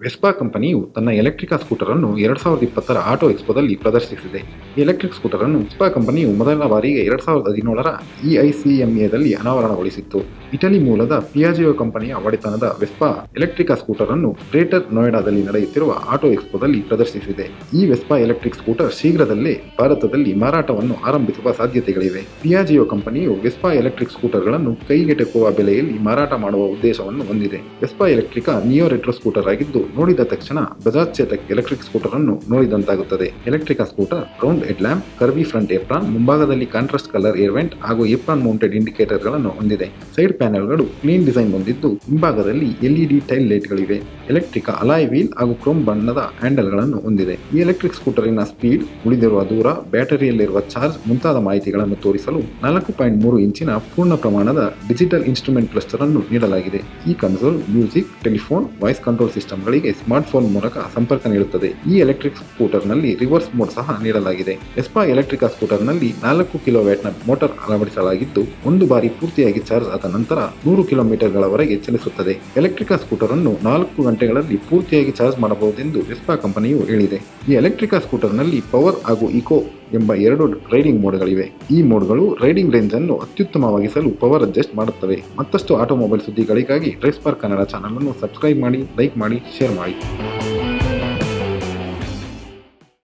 Vespa ಕಂಪನಿಯು ತನ್ನ ಎಲೆಕ್ಟ್ರಿಕಾ scooter ಅನ್ನು ಎರಡ್ ಸಾವಿರದ ಇಪ್ಪತ್ತರ ಆಟೋ ಎಕ್ಸ್ಪೋದಲ್ಲಿ ಪ್ರದರ್ಶಿಸಿದೆ ಈ ಎಲೆಕ್ಟ್ರಿಕ್ ಸ್ಕೂಟರ್ ಅನ್ನು ವೆಸ್ಪಾ ಕಂಪನಿಯು ಮೊದಲ ಬಾರಿಗೆ ಎರಡ್ ಸಾವಿರದ ಹದಿನೇಳರ ಇಐಸಿಎಂಎದಲ್ಲಿ ಅನಾವರಣಗೊಳಿಸಿತ್ತು ಇಟಲಿ ಮೂಲದ ಪಿಯಾಜಿಯೋ ಕಂಪನಿಯ ಒಡೆತನದ ವೆಸ್ಪಾ ಎಲೆಕ್ಟ್ರಿಕಾ ಸ್ಕೂಟರ್ ಅನ್ನು ಗ್ರೇಟರ್ ನೋಯ್ಡಾದಲ್ಲಿ ನಡೆಯುತ್ತಿರುವ ಆಟೋ ಎಕ್ಸ್ಪೋದಲ್ಲಿ ಪ್ರದರ್ಶಿಸಿದೆ ಈ ವೆಸ್ಪಾ ಎಲೆಕ್ಟ್ರಿಕ್ ಸ್ಕೂಟರ್ ಶೀಘ್ರದಲ್ಲೇ ಭಾರತದಲ್ಲಿ ಮಾರಾಟವನ್ನು ಆರಂಭಿಸುವ ಸಾಧ್ಯತೆಗಳಿವೆ ಪಿಯಾಜಿಯೋ ಕಂಪನಿಯು ವೆಸ್ಪಾ ಎಲೆಕ್ಟ್ರಿಕ್ ಸ್ಕೂಟರ್ಗಳನ್ನು ಕೈಗೆಟಕುವ ಬೆಲೆಯಲ್ಲಿ ಮಾರಾಟ ಮಾಡುವ ಉದ್ದೇಶವನ್ನು ಹೊಂದಿದೆ Vespa Elettrica neo retro scooter ಆಗಿದ್ದು ನೋಡಿದ ತಕ್ಷಣ ಬಜಾಜ್ ಚೇತಕ್ ಎಲೆಕ್ಟ್ರಿಕ್ ಸ್ಕೂಟರ್ ಅನ್ನು ನೋಡಿದಂತಾಗುತ್ತದೆ Elettrica scooter round head lamp curvy front apron ಮುಂಭಾಗದಲ್ಲಿ ಕಾಂಟ್ರಾಸ್ಟ್ ಕಲರ್ ಏರ್ವೆಂಟ್ ಹಾಗೂ ಏಪ್ರಾನ್ ಮೌಂಟೆಡ್ ಇಂಡಿಕೇಟರ್ ಗಳನ್ನು ಹೊಂದಿದೆ ಸೈಡ್ ಪ್ಯಾನೆಲ್ಗಳು ಕ್ಲೀನ್ ಡಿಸೈನ್ ಹೊಂದಿದ್ದು ಹಿಂಭಾಗದಲ್ಲಿ ಎಲ್ಇಡಿ ಟೈಲ್ ಲೈಟ್ಗಳಿವೆ ಎಲೆಕ್ಟ್ರಿಕಾ ಅಲಾಯ್ ವೀಲ್ ಹಾಗೂ ಕ್ರೋಮ್ ಬಣ್ಣದ ಹ್ಯಾಂಡಲ್ಗಳನ್ನು ಹೊಂದಿದೆ ಈ ಎಲೆಕ್ಟ್ರಿಕ್ ಸ್ಕೂಟರಿನ ಸ್ಪೀಡ್ ಉಳಿದಿರುವ ದೂರ ಬ್ಯಾಟರಿಯಲ್ಲಿರುವ ಚಾರ್ಜ್ ಮುಂತಾದ ಮಾಹಿತಿಗಳನ್ನು ತೋರಿಸಲು ನಾಲ್ಕು ಪಾಯಿಂಟ್ ಮೂರು ಇಂಚಿನ ಪೂರ್ಣ ಪ್ರಮಾಣದ ಡಿಜಿಟಲ್ ಇನ್ಸ್ಟ್ರೂಮೆಂಟ್ ಕ್ಲಸ್ಟರ್ ಅನ್ನು ನೀಡಲಾಗಿದೆ ಈ console music telephone voice control ಸಿಸ್ಟಮ್ಗಳಿಗೆ ಸ್ಮಾರ್ಟ್ಫೋನ್ ಮೂಲಕ ಸಂಪರ್ಕ ನೀಡುತ್ತದೆ ಈ ಎಲೆಕ್ಟ್ರಿಕ್ ಸ್ಕೂಟರ್ನಲ್ಲಿ ರಿವರ್ಸ್ ಮೋಡ್ ಸಹ ನೀಡಲಾಗಿದೆ ಎಸ್ಪಾ ಎಲೆಕ್ಟ್ರಿಕಾ ಸ್ಕೂಟರ್ನಲ್ಲಿ ನಾಲ್ಕು ಕಿಲೋ ವ್ಯಾಟ್ನ ಮೋಟಾರ್ ಅಳವಡಿಸಲಾಗಿದ್ದು ಒಂದು ಬಾರಿ ಪೂರ್ತಿಯಾಗಿ ಚಾರ್ಜ್ ಆದ ನಂತರ ನೂರು ಕಿಲೋಮೀಟರ್ಗಳವರೆಗೆ ಚಲಿಸುತ್ತದೆ ಎಲೆಕ್ಟ್ರಿಕಾ ಸ್ಕೂಟರ್ ಅನ್ನು ನಾಲ್ಕು ಗಂಟೆಗಳಲ್ಲಿ ಪೂರ್ತಿಯಾಗಿ ಚಾರ್ಜ್ ಮಾಡಬಹುದೆಂದು ವೆಸ್ಪಾ ಕಂಪನಿಯು ಹೇಳಿದೆ ಈ ಎಲೆಕ್ಟ್ರಿಕಾ ಸ್ಕೂಟರ್ನಲ್ಲಿ ಪವರ್ ಹಾಗೂ ಇಕೋ ಎಂಬ ಎರಡು ರೈಡಿಂಗ್ ಮೋಡ್ಗಳಿವೆ ಈ ಮೋಡ್ಗಳು ರೈಡಿಂಗ್ ರೇಂಜ್ ಅನ್ನು ಅತ್ಯುತ್ತಮವಾಗಿಸಲು ಪವರ್ ಅಡ್ಜಸ್ಟ್ ಮಾಡುತ್ತವೆ ಮತ್ತಷ್ಟು ಆಟೋಮೊಬೈಲ್ ಸುದ್ದಿಗಳಿಗಾಗಿ ಡ್ರೈವ್ ಸ್ಪಾರ್ಕ್ ಕನ್ನಡ ಚಾನಲ್ ಅನ್ನು ಸಬ್ಸ್ಕ್ರೈಬ್ ಮಾಡಿ ಲೈಕ್ ಮಾಡಿ ಶೇರ್ ಮಾಡಿ